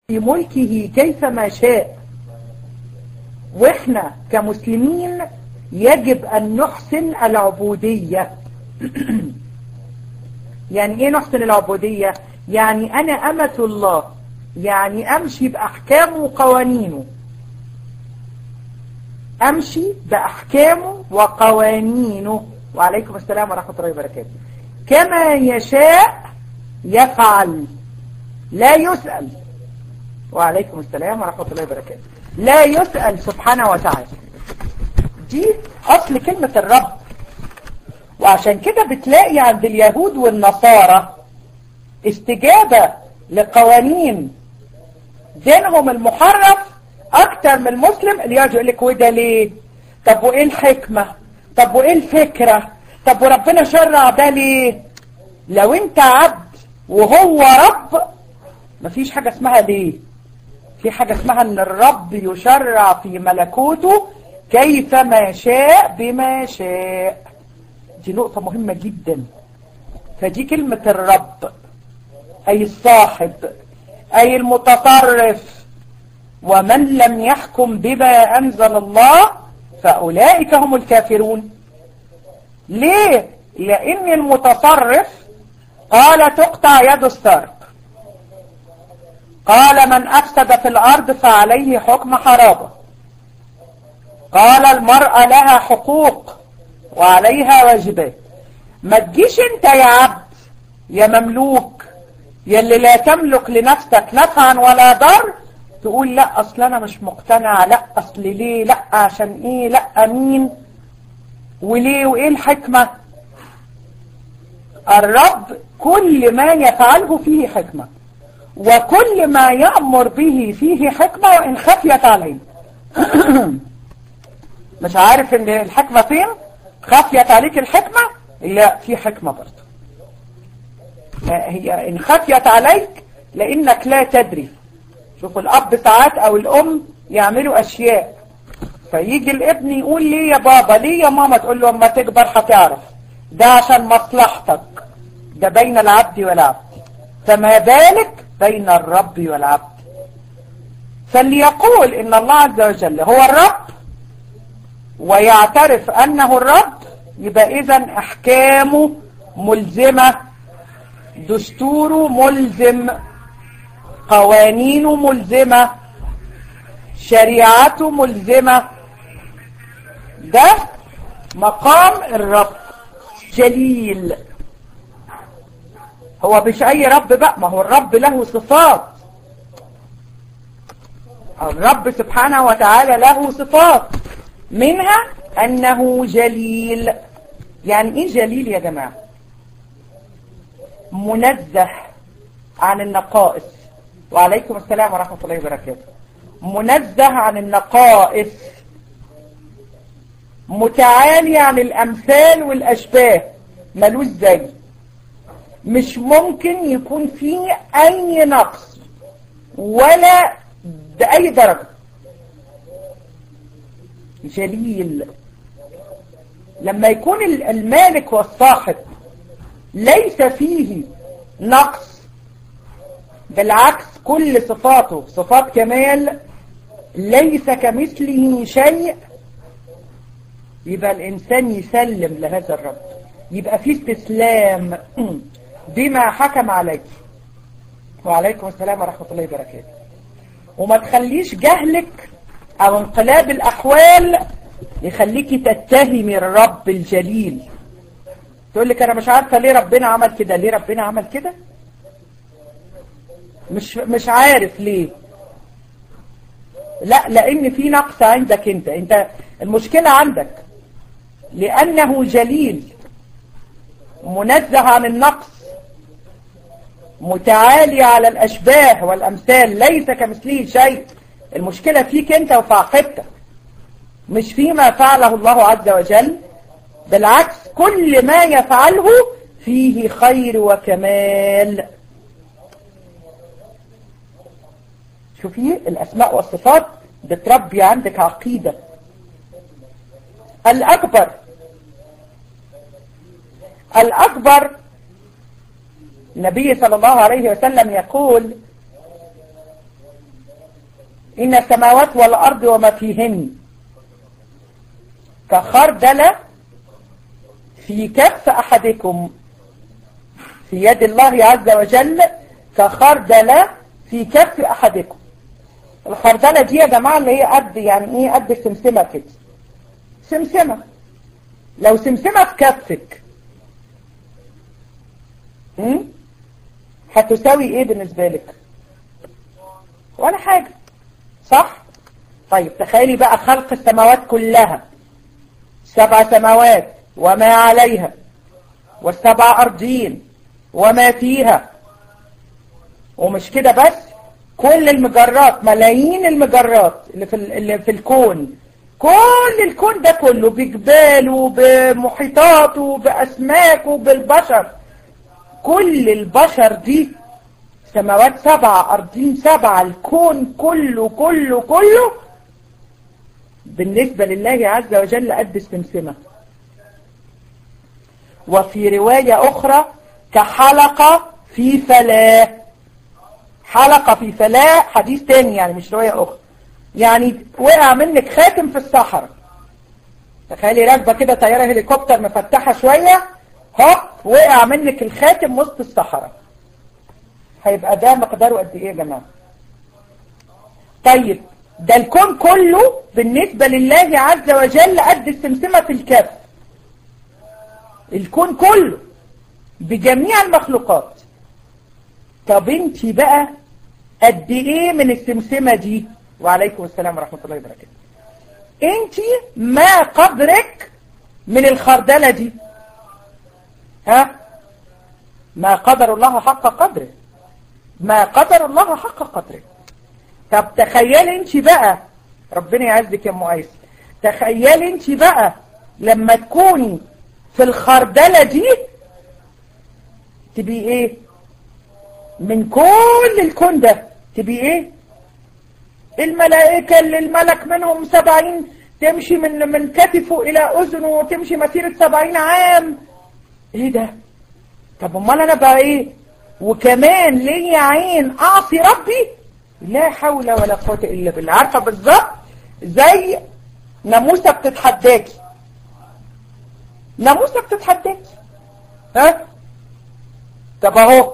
في ملكه كيفما شاء واحنا كمسلمين يجب ان نحسن العبودية يعني ايه نحسن العبودية يعني انا امة الله يعني امشي باحكامه وقوانينه امشي باحكامه وقوانينه وعليكم السلام ورحمة الله وبركاته كما يشاء يفعل لا يسأل وعليكم السلام ورحمة الله وبركاته لا يسأل سبحانه وتعالى دي أصل كلمة الرب وعشان كده بتلاقي عند اليهود والنصارى استجابة لقوانين دينهم المحرف أكتر من المسلم اللي يقعد يقول لك وده ليه طب وإيه الحكمة طب وإيه الفكرة طب وربنا شرع ده ليه لو انت عبد وهو رب مفيش حاجة اسمها ليه في حاجة اسمها ان الرب يشرع في ملكوته كيفما شاء بما شاء دي نقطة مهمة جدا فدي كلمة الرب أي الصاحب أي المتصرف ومن لم يحكم بما أنزل الله فأولئك هم الكافرون ليه؟ لأن المتصرف قال تقطع يد السارق قال من أفسد في الأرض فعليه حكم حرابة قال المرأة لها حقوق وعليها واجبات ما تجيش انت يا عبد يا مملوك يا اللي لا تملك لنفسك نفعا ولا ضر تقول لا اصل انا مش مقتنع لا اصل ليه لا عشان ايه لا مين وليه وايه الحكمة الرب كل ما يفعله فيه حكمة وكل ما يأمر به فيه حكمة وإن خفيت عليه مش عارف ان الحكمة فين خفيت عليك الحكمة لا في حكمة برضه هي إن خفيت عليك لأنك لا تدري شوفوا الأب ساعات أو الأم يعملوا أشياء فيجي الابن يقول ليه يا بابا ليه يا ماما تقول له اما تكبر هتعرف ده عشان مصلحتك ده بين العبد والعبد فما بالك بين الرب والعبد فليقول ان الله عز وجل هو الرب ويعترف انه الرب يبقى اذا احكامه ملزمة دستوره ملزم قوانينه ملزمة شريعته ملزمة ده مقام الرب جليل هو مش اي رب بقى ما هو الرب له صفات الرب سبحانه وتعالى له صفات منها انه جليل يعني ايه جليل يا جماعة منزه عن النقائص وعليكم السلام ورحمة الله وبركاته منزه عن النقائص متعالي عن الامثال والاشباه ملوش زي مش ممكن يكون فيه اي نقص ولا بأي درجة جليل لما يكون المالك والصاحب ليس فيه نقص بالعكس كل صفاته صفات كمال ليس كمثله شيء يبقى الإنسان يسلم لهذا الرب يبقى فيه استسلام بما حكم عليك وعليكم السلام ورحمة الله وبركاته وما تخليش جهلك او انقلاب الاحوال يخليكي تتهمي الرب الجليل تقول لك انا مش عارفة ليه ربنا عمل كده ليه ربنا عمل كده مش مش عارف ليه لا لان في نقص عندك انت انت المشكلة عندك لانه جليل منزه عن النقص متعالي على الأشباه والأمثال ليس كمثله شيء المشكلة فيك أنت وفي عقيدتك مش فيما فعله الله عز وجل بالعكس كل ما يفعله فيه خير وكمال شوفي الأسماء والصفات بتربي عندك عقيدة الأكبر الأكبر النبي صلى الله عليه وسلم يقول إن السماوات والأرض وما فيهن كخردلة في كف أحدكم في يد الله عز وجل كخردلة في كف أحدكم الخردلة دي يا جماعة اللي هي قد يعني ايه قد السمسمة كده سمسمة لو سمسمة في كفك م? هتساوي ايه بالنسبة لك ولا حاجة صح طيب تخيلي بقى خلق السماوات كلها سبع سماوات وما عليها والسبع أرضين وما فيها ومش كده بس كل المجرات ملايين المجرات اللي في, اللي في الكون كل الكون ده كله بجباله بمحيطاته بأسماكه بالبشر كل البشر دي سماوات سبعة أرضين سبعة الكون كله كله كله بالنسبة لله عز وجل قد السمسمة وفي رواية أخرى كحلقة في فلاة حلقة في فلاة حديث تاني يعني مش رواية أخرى يعني وقع منك خاتم في الصحراء تخيلي راكبة كده طيارة هليكوبتر مفتحة شوية هوب وقع منك الخاتم وسط الصحراء هيبقى ده مقداره قد ايه يا جماعة طيب ده الكون كله بالنسبة لله عز وجل قد السمسمة في الكف الكون كله بجميع المخلوقات طب انت بقى قد ايه من السمسمة دي وعليكم السلام ورحمة الله وبركاته انت ما قدرك من الخردلة دي ها ما قدر الله حق قدره ما قدر الله حق قدره طب تخيلي انت بقى ربنا يعزك يا ام ايسر تخيلي انت بقى لما تكوني في الخردلة دي تبقي ايه من كل الكون ده تبقي ايه الملائكة اللي الملك منهم سبعين تمشي من من كتفه الى اذنه وتمشي مسيرة سبعين عام ايه ده طب امال انا بقى ايه وكمان ليا عين اعصي ربي لا حول ولا قوة الا بالله عارفة بالظبط زي ناموسة بتتحداكي ناموسة بتتحداكي ها طب اهو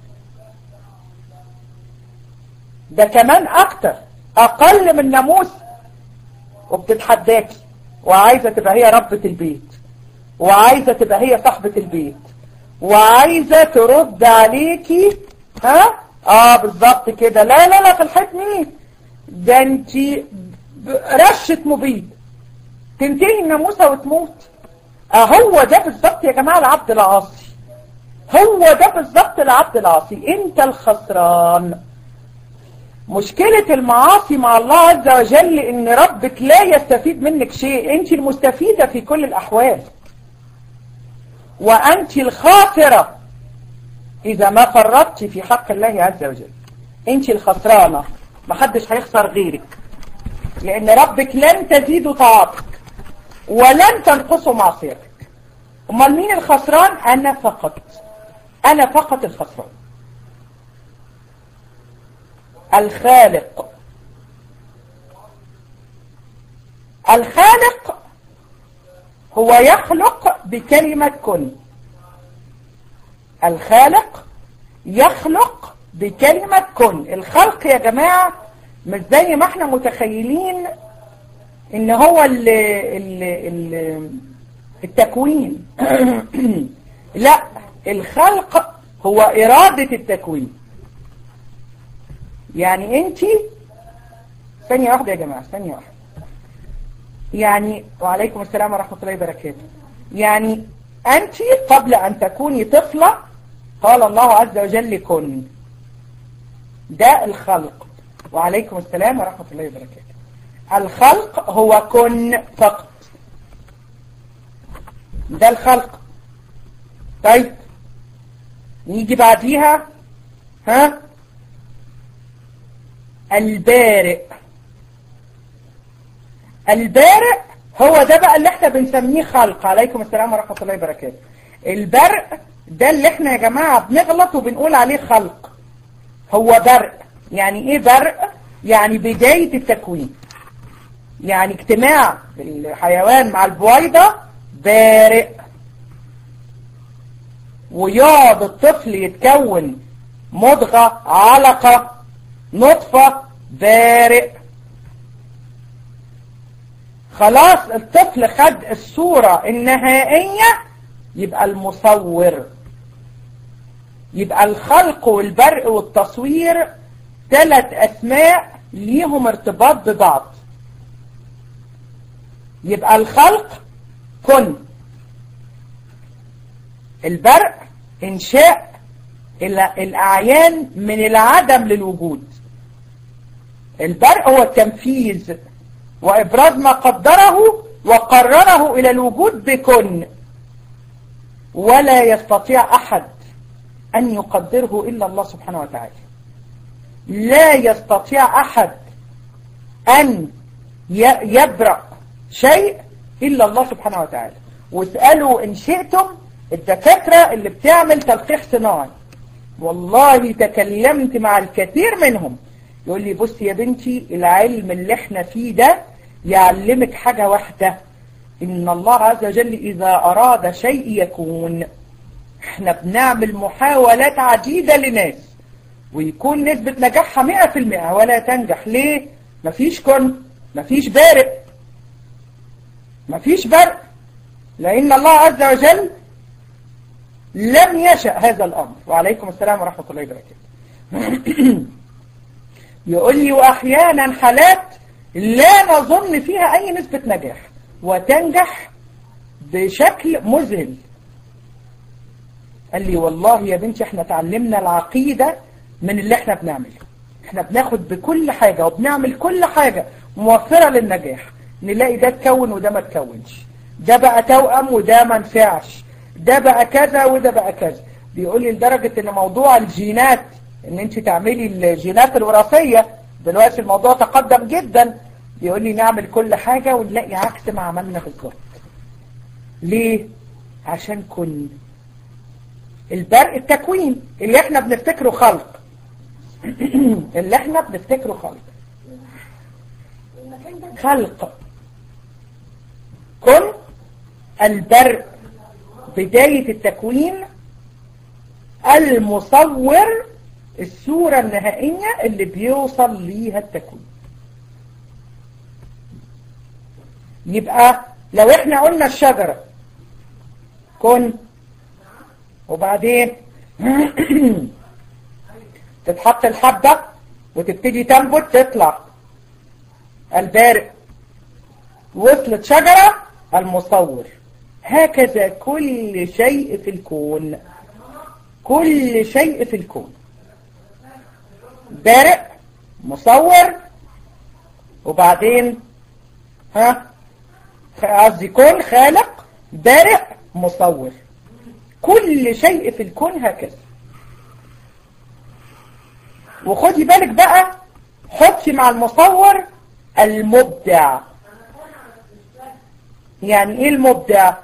ده كمان اكتر اقل من ناموس وبتتحداكي وعايزة تبقى هي ربة البيت وعايزة تبقى هي صاحبة البيت وعايزة ترد عليكي ها اه بالظبط كده لا لا لا في الحيط مين ده انت رشة مبيد تنتهي الناموسة وتموت اهو ده بالظبط يا جماعة العبد العاصي هو ده بالظبط العبد العاصي انت الخسران مشكلة المعاصي مع الله عز وجل ان ربك لا يستفيد منك شيء انت المستفيدة في كل الاحوال وانت الخاسرة اذا ما فرطت في حق الله عز وجل انت الخسرانة محدش هيخسر غيرك لان ربك لن تزيد طاعتك ولن تنقص معصيتك امال مين الخسران انا فقط انا فقط الخسران الخالق الخالق هو يخلق بكلمة كن الخالق يخلق بكلمة كن الخلق يا جماعة مش زي ما احنا متخيلين ان هو ال ال ال التكوين لا الخلق هو إرادة التكوين يعني انت ثانية واحدة يا جماعة ثانية واحدة يعني وعليكم السلام ورحمة الله وبركاته يعني أنت قبل أن تكوني طفلة قال الله عز وجل كن ده الخلق وعليكم السلام ورحمة الله وبركاته الخلق هو كن فقط ده الخلق طيب نيجي بعديها ها البارئ البارئ هو ده بقى اللي احنا بنسميه خلق عليكم السلام ورحمة الله وبركاته البرق ده اللي احنا يا جماعة بنغلط وبنقول عليه خلق هو برق يعني ايه برق يعني بداية التكوين يعني اجتماع الحيوان مع البويضة بارئ ويقعد الطفل يتكون مضغة علقة نطفة بارئ خلاص الطفل خد الصورة النهائية يبقى المصور يبقى الخلق والبرق والتصوير ثلاث أسماء ليهم ارتباط ببعض يبقى الخلق كن البرق إنشاء الأعيان من العدم للوجود البرق هو التنفيذ وإبراز ما قدره وقرره إلى الوجود بكن ولا يستطيع أحد أن يقدره إلا الله سبحانه وتعالى لا يستطيع أحد أن يبرأ شيء إلا الله سبحانه وتعالى واسألوا إن شئتم الدكاترة اللي بتعمل تلقيح صناعي والله تكلمت مع الكثير منهم يقول لي بص يا بنتي العلم اللي احنا فيه ده يعلمك حاجة واحدة إن الله عز وجل إذا أراد شيء يكون احنا بنعمل محاولات عديدة لناس ويكون نسبة نجاحها مئة في المئة ولا تنجح ليه؟ مفيش كن مفيش بارق مفيش برق لأن الله عز وجل لم يشأ هذا الأمر وعليكم السلام ورحمة الله وبركاته يقول لي وأحيانا حالات لا نظن فيها أي نسبة نجاح وتنجح بشكل مذهل قال لي والله يا بنتي احنا تعلمنا العقيدة من اللي احنا بنعمله احنا بناخد بكل حاجة وبنعمل كل حاجة موفرة للنجاح نلاقي ده اتكون وده ما اتكونش ده بقى توأم وده ما نفعش ده بقى كذا وده بقى كذا بيقول لي لدرجة ان موضوع الجينات ان انت تعملي الجينات الوراثية دلوقتي الموضوع تقدم جدا بيقول لي نعمل كل حاجة ونلاقي عكس ما عملنا بالظبط ليه؟ عشان كن البرق التكوين اللي احنا بنفتكره خلق اللي احنا بنفتكره خلق خلق كن البرق بداية التكوين المصور الصورة النهائية اللي بيوصل ليها التكوين يبقى لو احنا قلنا الشجرة كن وبعدين تتحط الحبة وتبتدي تنبت تطلع البارق وصلت شجرة المصور هكذا كل شيء في الكون كل شيء في الكون بارق مصور وبعدين ها قصدي كون خالق بارق مصور كل شيء في الكون هكذا وخدي بالك بقى حطي مع المصور المبدع يعني ايه المبدع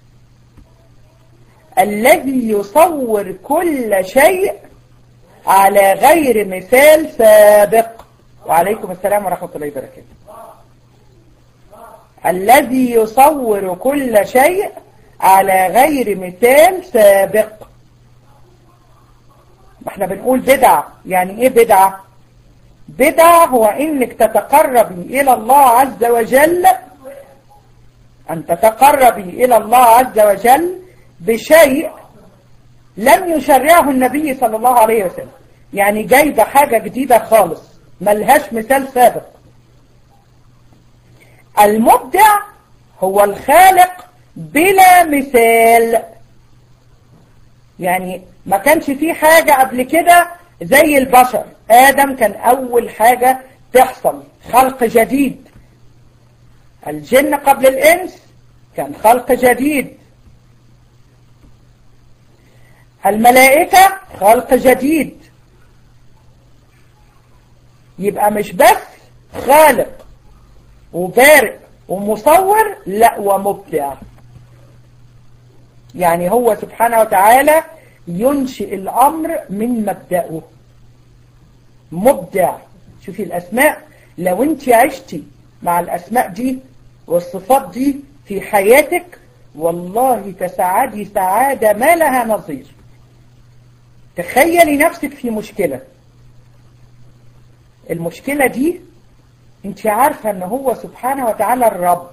الذي يصور كل شيء على غير مثال سابق وعليكم السلام ورحمة الله وبركاته الذي يصور كل شيء على غير مثال سابق احنا بنقول بدع يعني ايه بدع بدع هو انك تتقربي الى الله عز وجل ان تتقربي الى الله عز وجل بشيء لم يشرعه النبي صلى الله عليه وسلم يعني جايبة حاجة جديدة خالص ملهاش مثال سابق المبدع هو الخالق بلا مثال يعني ما كانش فيه حاجة قبل كده زي البشر آدم كان أول حاجة تحصل خلق جديد الجن قبل الإنس كان خلق جديد الملائكة خلق جديد يبقى مش بس خالق وبارئ ومصور لا ومبدع يعني هو سبحانه وتعالى ينشئ الأمر من مبدأه مبدع شوفي الأسماء لو انت عشتي مع الأسماء دي والصفات دي في حياتك والله تسعدي سعادة ما لها نظير تخيلي نفسك في مشكلة المشكلة دي انت عارفة ان هو سبحانه وتعالى الرب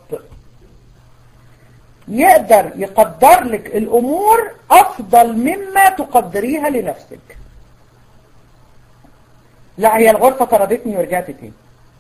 يقدر يقدر لك الامور افضل مما تقدريها لنفسك لا هي الغرفة طردتني ورجعت تاني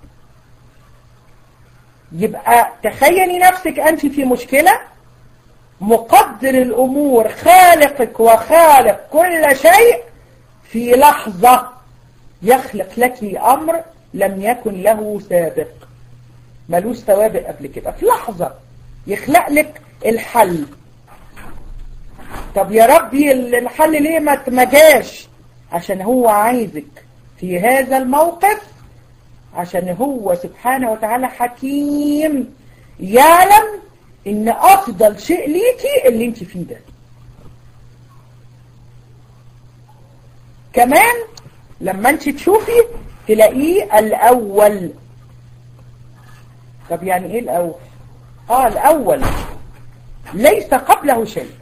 يبقى تخيلي نفسك انت في مشكلة مقدر الامور خالقك وخالق كل شيء في لحظة يخلق لك امر لم يكن له سابق ملوش سوابق قبل كده في لحظة يخلق لك الحل طب يا ربي الحل ليه ما جاش عشان هو عايزك في هذا الموقف عشان هو سبحانه وتعالى حكيم يعلم ان افضل شيء ليكي اللي انت فيه ده كمان لما انت تشوفي تلاقيه الاول طب يعني ايه الاول اه الاول ليس قبله شيء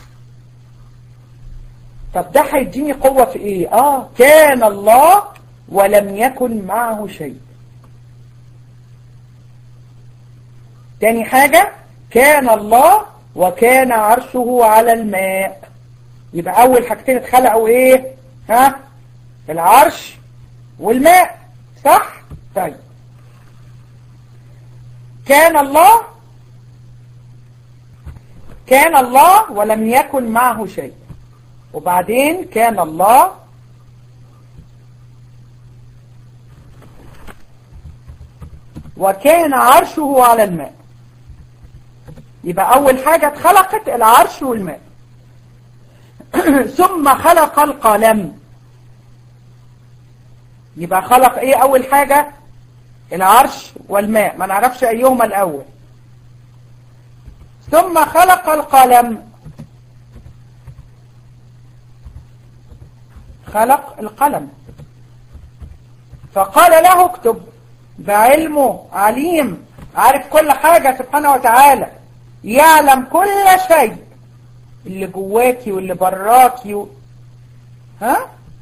طب ده هيديني قوة في ايه اه كان الله ولم يكن معه شيء تاني حاجة كان الله وكان عرشه على الماء يبقى اول حاجتين اتخلقوا ايه ها العرش والماء صح طيب كان الله كان الله ولم يكن معه شيء وبعدين كان الله وكان عرشه على الماء يبقى أول حاجة اتخلقت العرش والماء ثم خلق القلم يبقى خلق ايه أول حاجة العرش والماء ما نعرفش أيهما الأول ثم خلق القلم خلق القلم فقال له اكتب بعلمه عليم عارف كل حاجة سبحانه وتعالى يعلم كل شيء اللي جواكي واللي براكي و... ها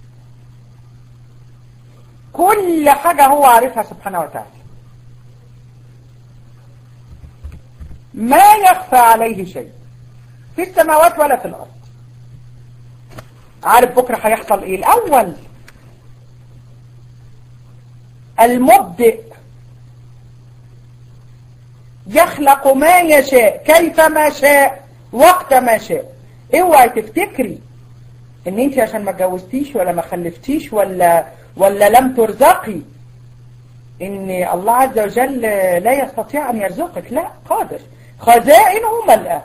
كل حاجة هو عارفها سبحانه وتعالى ما يخفى عليه شيء في السماوات ولا في الأرض عارف بكرة هيحصل ايه الأول المبدئ يخلق ما يشاء كيف ما شاء وقت ما شاء اوعي تفتكري ان انت عشان ما اتجوزتيش ولا ما خلفتيش ولا ولا لم ترزقي ان الله عز وجل لا يستطيع ان يرزقك لا قادر خزائنه ملأة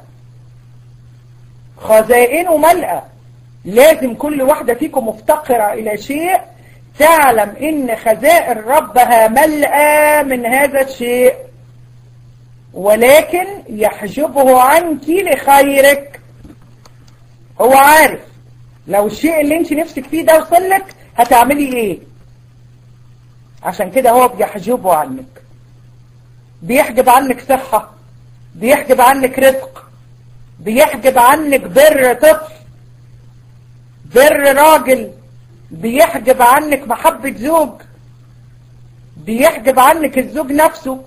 خزائنه ملأة لازم كل واحدة فيكم مفتقرة الى شيء تعلم ان خزائن ربها ملأة من هذا الشيء ولكن يحجبه عنك لخيرك هو عارف لو الشيء اللي انت نفسك فيه ده وصلك هتعملي ايه عشان كده هو بيحجبه عنك بيحجب عنك صحة بيحجب عنك رزق بيحجب عنك بر طفل بر راجل بيحجب عنك محبة زوج بيحجب عنك الزوج نفسه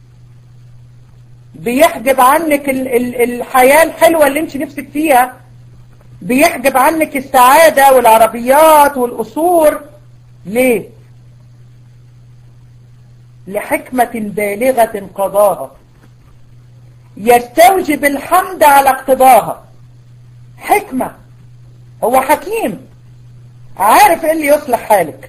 بيحجب عنك ال ال الحياة الحلوة اللي انت نفسك فيها بيحجب عنك السعادة والعربيات والقصور ليه لحكمة بالغة قضاها يستوجب الحمد على اقتضاها حكمة هو حكيم عارف ايه اللي يصلح حالك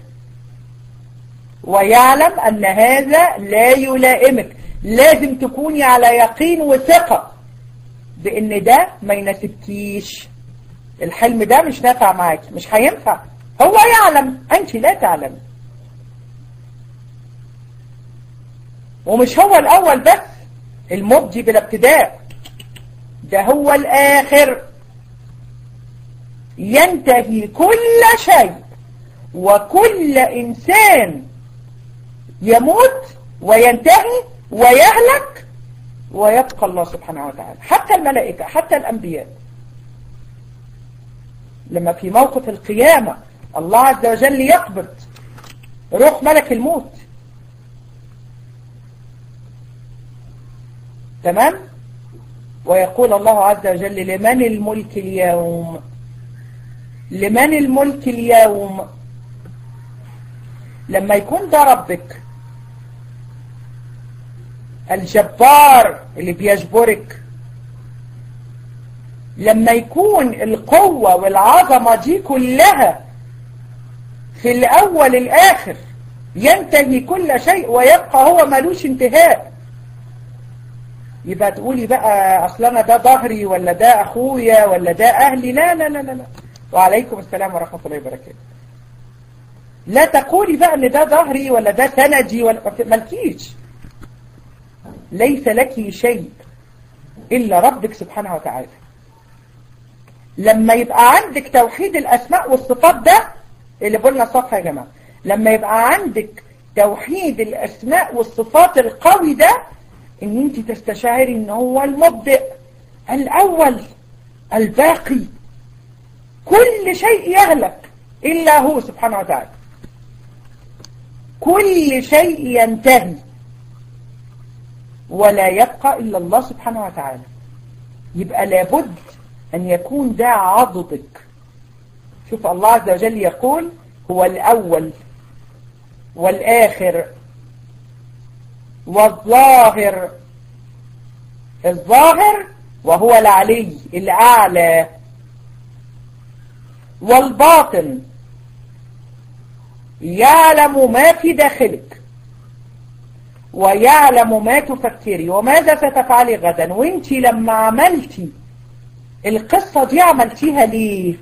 ويعلم ان هذا لا يلائمك لازم تكوني على يقين وثقة بان ده ما يناسبكيش الحلم ده مش نافع معاكي مش هينفع هو يعلم انت لا تعلم ومش هو الاول بس المبدي بلا ابتداء ده هو الاخر ينتهي كل شيء وكل انسان يموت وينتهي ويهلك ويبقى الله سبحانه وتعالى حتى الملائكة حتى الأنبياء لما في موقف القيامة الله عز وجل يقبض روح ملك الموت تمام ويقول الله عز وجل لمن الملك اليوم لمن الملك اليوم لما يكون ده ربك الجبار اللي بيجبرك لما يكون القوة والعظمة دي كلها في الأول الآخر ينتهي كل شيء ويبقى هو ملوش انتهاء يبقى تقولي بقى أصل أنا ده ظهري ولا ده أخويا ولا ده أهلي لا لا لا لا, لا. وعليكم السلام ورحمة الله وبركاته لا تقولي بقى ان ده ظهري ولا ده سندي ولا ملكيش ليس لك شيء إلا ربك سبحانه وتعالى لما يبقى عندك توحيد الأسماء والصفات ده اللي قلنا الصفحة يا جماعة لما يبقى عندك توحيد الأسماء والصفات القوي ده ان انت تستشعري ان هو المبدئ الأول الباقي كل شيء يهلك إلا هو سبحانه وتعالى كل شيء ينتهي ولا يبقى إلا الله سبحانه وتعالى يبقى لابد أن يكون ده عضدك شوف الله عز وجل يقول هو الأول والآخر والظاهر الظاهر وهو العلي الأعلى والباطن يعلم ما في داخلك ويعلم ما تفكري وماذا ستفعلي غدا وانت لما عملتي القصة دي عملتيها ليه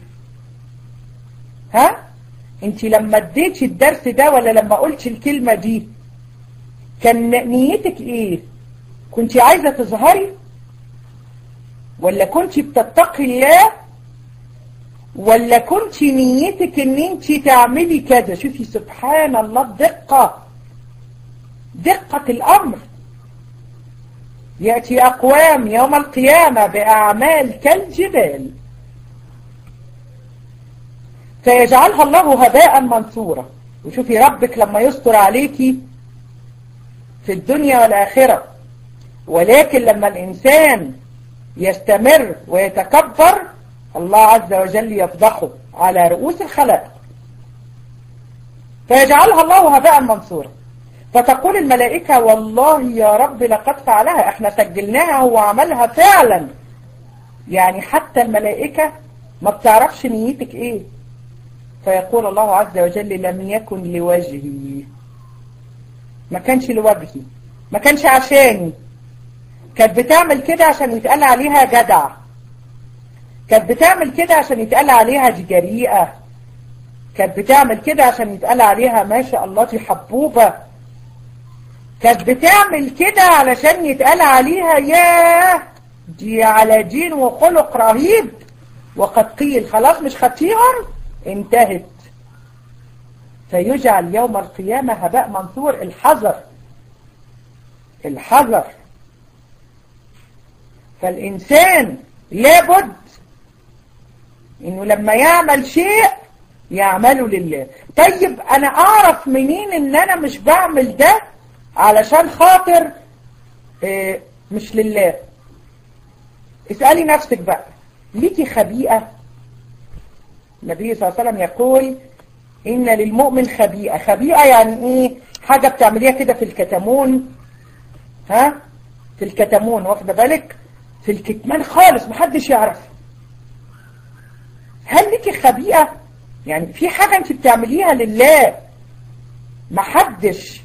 ها انت لما اديتي الدرس ده ولا لما قلتي الكلمة دي كان نيتك ايه كنت عايزة تظهري ولا كنت بتتقي الله ولا كنت نيتك ان انت تعملي كذا شوفي سبحان الله الدقة دقة الامر يأتي اقوام يوم القيامة باعمال كالجبال فيجعلها الله هباء منثورا وشوفي ربك لما يستر عليكي في الدنيا والآخرة ولكن لما الإنسان يستمر ويتكبر الله عز وجل يفضحه على رؤوس الخلائق فيجعلها الله هباء منصورا فتقول الملائكة والله يا رب لقد فعلها احنا سجلناها هو عملها فعلا يعني حتى الملائكة ما بتعرفش نيتك ايه فيقول الله عز وجل لم يكن لوجهي ما كانش لوجهي ما كانش عشاني كانت بتعمل كده عشان يتقال عليها جدع كانت بتعمل كده عشان يتقال عليها دي جريئة كانت بتعمل كده عشان يتقال عليها ما شاء الله دي حبوبة كانت بتعمل كده علشان يتقال عليها ياه دي على دين وخلق رهيب وقد قيل خلاص مش خدتيهم انتهت فيجعل يوم القيامة هباء منثور الحذر الحذر فالإنسان لابد إنه لما يعمل شيء يعمله لله طيب أنا أعرف منين إن أنا مش بعمل ده علشان خاطر إيه مش لله اسألي نفسك بقى ليكي خبيئة النبي صلى الله عليه وسلم يقول إن للمؤمن خبيئة خبيئة يعني إيه حاجة بتعمليها كده في الكتمون ها في الكتمون واخده بالك في الكتمان خالص محدش يعرف هل ليكي خبيئة يعني في حاجة انت بتعمليها لله محدش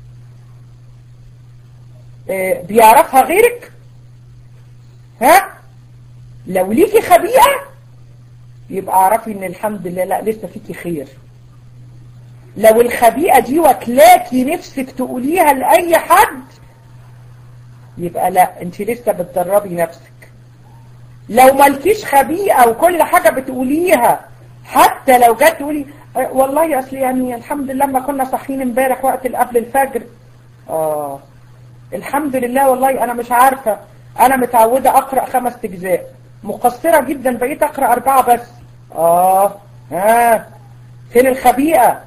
اه بيعرفها غيرك ها لو ليكي خبيئة يبقى اعرفي ان الحمد لله لا لسه فيكي خير لو الخبيئة دي وكلاكي نفسك تقوليها لأي حد يبقى لا انت لسه بتدربي نفسك لو مالكيش خبيئة وكل حاجة بتقوليها حتى لو جت تقولي أه والله اصل يعني الحمد لله ما كنا صاحيين امبارح وقت قبل الفجر اه الحمد لله والله انا مش عارفة انا متعودة اقرأ خمس اجزاء مقصرة جدا بقيت اقرأ اربعة بس اه ها آه. فين الخبيئة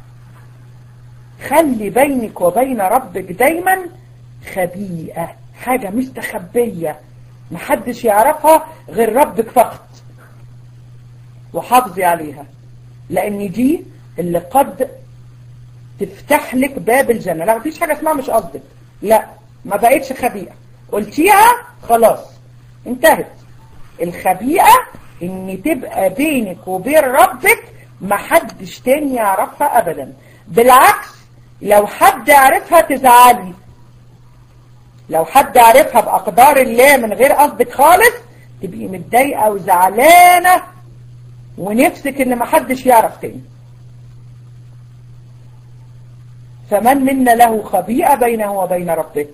خلي بينك وبين ربك دايما خبيئة حاجة مستخبية محدش يعرفها غير ربك فقط وحافظي عليها لان دي اللي قد تفتح لك باب الجنة لا مفيش حاجة اسمها مش قصدك لا ما بقتش خبيئة قلتيها خلاص انتهت الخبيئة ان تبقى بينك وبين ربك محدش تاني يعرفها ابدا بالعكس لو حد عرفها تزعلي لو حد عرفها بأقدار الله من غير قصدك خالص تبقي متضايقة وزعلانة ونفسك ان محدش يعرف تاني فمن منا له خبيئة بينه وبين ربه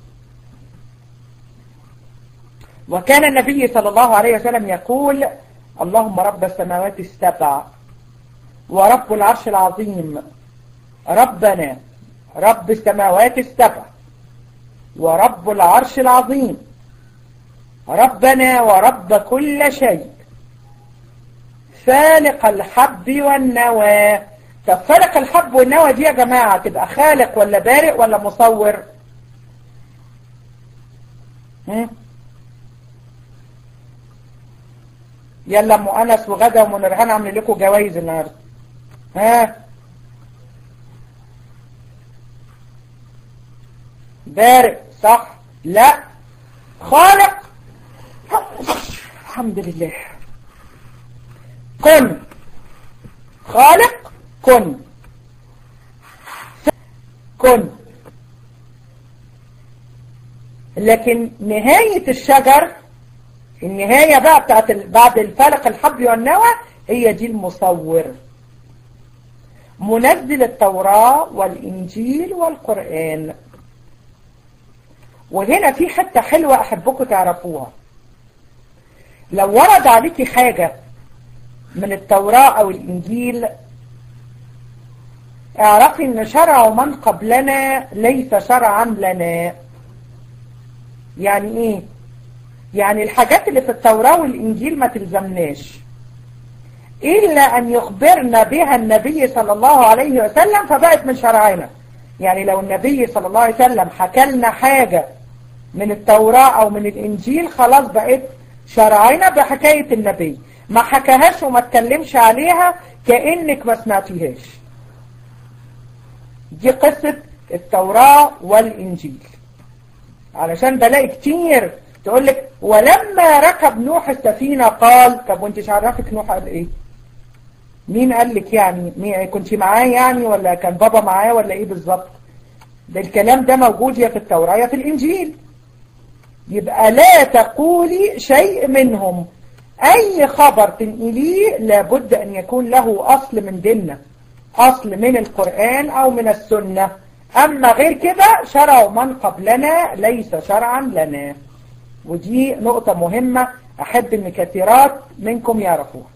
وكان النبي صلى الله عليه وسلم يقول اللهم رب السماوات السبع ورب العرش العظيم ربنا رب السماوات السبع ورب العرش العظيم ربنا ورب كل شيء فالق الحب والنوى طب فالق الحب والنوى دي يا جماعة تبقى خالق ولا بارئ ولا مصور هم؟ يلا ام انس وغدا ومنرهان عامل لكم جوائز النهارده ها بارئ صح لا خالق الحمد لله كن خالق كن كن لكن نهاية الشجر النهاية بقى بتاعت بعد الفلق الحبل والنوى هي دي المصور منزل التوراة والإنجيل والقرآن وهنا في حتة حلوة أحبكم تعرفوها لو ورد عليكي حاجة من التوراة أو الإنجيل اعرفي ان شرع من قبلنا ليس شرعا لنا يعني ايه يعني الحاجات اللي في التوراة والإنجيل ما تلزمناش إلا أن يخبرنا بها النبي صلى الله عليه وسلم فبقت من شرعنا يعني لو النبي صلى الله عليه وسلم حكى لنا حاجة من التوراة أو من الإنجيل خلاص بقت شرعنا بحكاية النبي ما حكاهاش وما اتكلمش عليها كأنك ما سمعتيهاش دي قصة التوراة والإنجيل علشان بلاقي كتير تقول لك ولما ركب نوح السفينة قال طب وانت عرفك نوح قال ايه مين قال لك يعني مين كنت معاه يعني ولا كان بابا معاه ولا ايه بالظبط ده الكلام ده موجود يا في التوراة يا في الانجيل يبقى لا تقولي شيء منهم اي خبر تنقليه لابد ان يكون له اصل من ديننا اصل من القرآن او من السنة اما غير كده شرع من قبلنا ليس شرعا لنا ودي نقطة مهمة أحب أن كثيرات منكم يعرفوها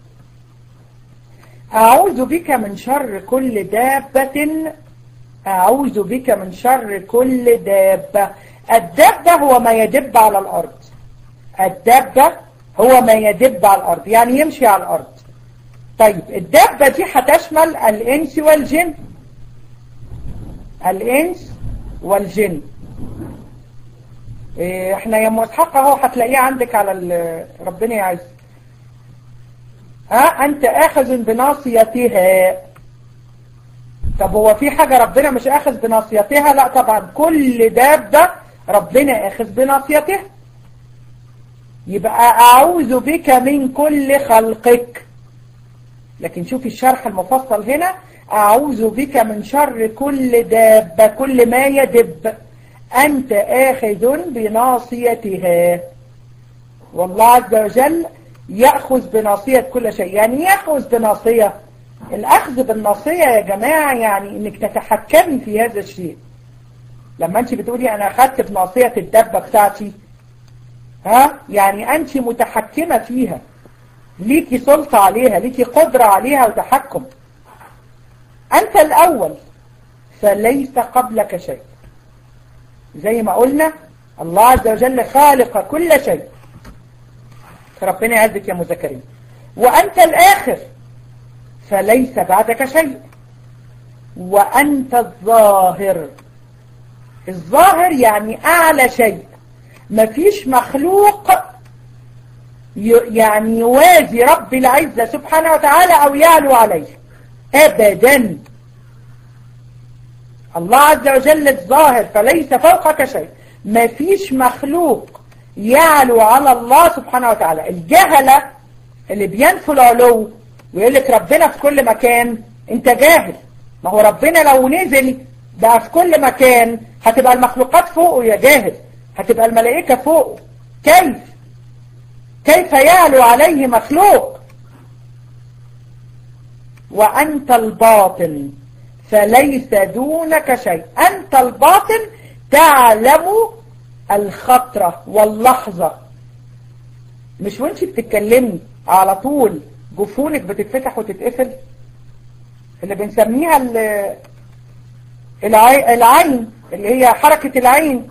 أعوذ بك من شر كل دابة أعوذ بك من شر كل دابة الدابة هو ما يدب على الأرض الدابة هو ما يدب على الأرض يعني يمشي على الأرض طيب الدابة دي هتشمل الإنس والجن الإنس والجن احنا يا مسحق اهو هتلاقيه عندك على ربنا يعز ها انت اخذ بناصيتها طب هو في حاجة ربنا مش اخذ بناصيتها لا طبعا كل دابة ربنا اخذ بناصيتها يبقى اعوذ بك من كل خلقك لكن شوفي الشرح المفصل هنا اعوذ بك من شر كل دابة كل ما يدب أنت آخذ بناصيتها والله عز وجل يأخذ بناصية كل شيء يعني يأخذ بناصية الأخذ بالناصية يا جماعة يعني إنك تتحكمي في هذا الشيء لما أنت بتقولي أنا أخذت بناصية الدبة بتاعتي ها يعني أنت متحكمة فيها ليكي سلطة عليها ليكي قدرة عليها وتحكم أنت الأول فليس قبلك شيء زي ما قلنا الله عز وجل خالق كل شيء فربنا يعزك يا مذكرين وأنت الآخر فليس بعدك شيء وأنت الظاهر الظاهر يعني أعلى شيء مفيش مخلوق يعني يوازي رب العزة سبحانه وتعالى أو يعلو عليه أبدا الله عز وجل الظاهر فليس فوقك شيء مفيش مخلوق يعلو على الله سبحانه وتعالى الجهلة اللي بينفوا العلو ويقول لك ربنا في كل مكان انت جاهل ما هو ربنا لو نزل بقى في كل مكان هتبقى المخلوقات فوقه يا جاهل هتبقى الملائكة فوقه كيف كيف يعلو عليه مخلوق وأنت الباطن فليس دونك شيء أنت الباطن تعلم الخطرة واللحظة مش وانت بتتكلمي على طول جفونك بتتفتح وتتقفل اللي بنسميها العين اللي هي حركة العين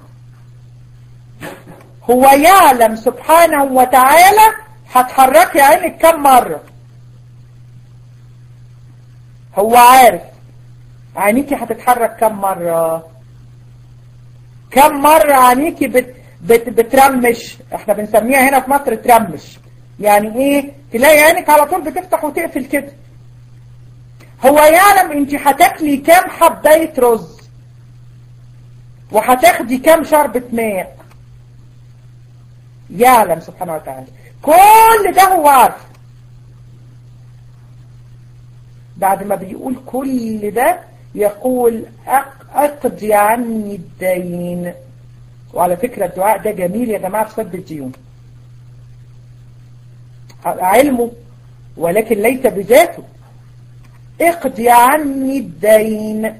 هو يعلم سبحانه وتعالى هتحركي عينك كم مرة هو عارف عينيكي هتتحرك كم مرة كم مرة عينيكي بت بت بترمش احنا بنسميها هنا في مصر ترمش يعني ايه تلاقي عينك على طول بتفتح وتقفل كده هو يعلم انت هتاكلي كام حباية رز وهتاخدي كام شربة ماء يعلم سبحانه وتعالى كل ده هو عارف بعد ما بيقول كل ده يقول اقضي عني الدين وعلى فكرة الدعاء ده جميل يا جماعة في سد الديون علمه ولكن ليس بذاته اقضي عني الدين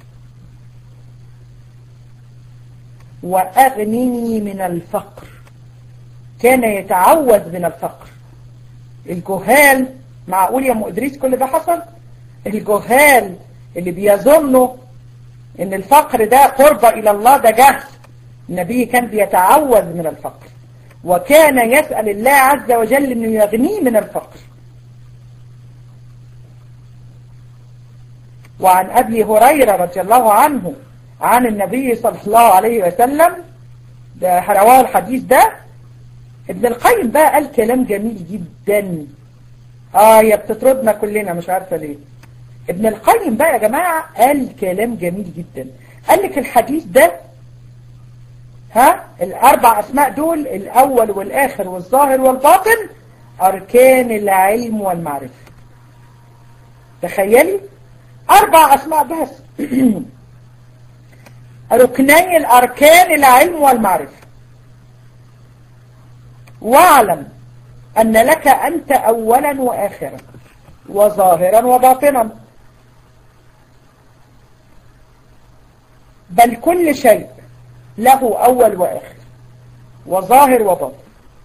وأغنني من الفقر كان يتعوذ من الفقر الجهال معقول يا مؤدريس كل ده حصل الجهال اللي بيظنوا ان الفقر ده قرب الى الله ده جهل النبي كان بيتعوذ من الفقر وكان يسأل الله عز وجل انه يغنيه من الفقر وعن أبي هريرة رضي الله عنه عن النبي صلى الله عليه وسلم ده رواه الحديث ده ابن القيم بقى قال كلام جميل جدا اه يا بتطردنا كلنا مش عارفة ليه ابن القيم بقى يا جماعة قال كلام جميل جدا قال لك الحديث ده ها الأربع أسماء دول الأول والآخر والظاهر والباطن أركان العلم والمعرفة تخيلي أربع أسماء بس ركني الأركان العلم والمعرفة واعلم أن لك أنت أولا وآخرا وظاهرا وباطنا بل كل شيء له أول وآخر وظاهر وباطن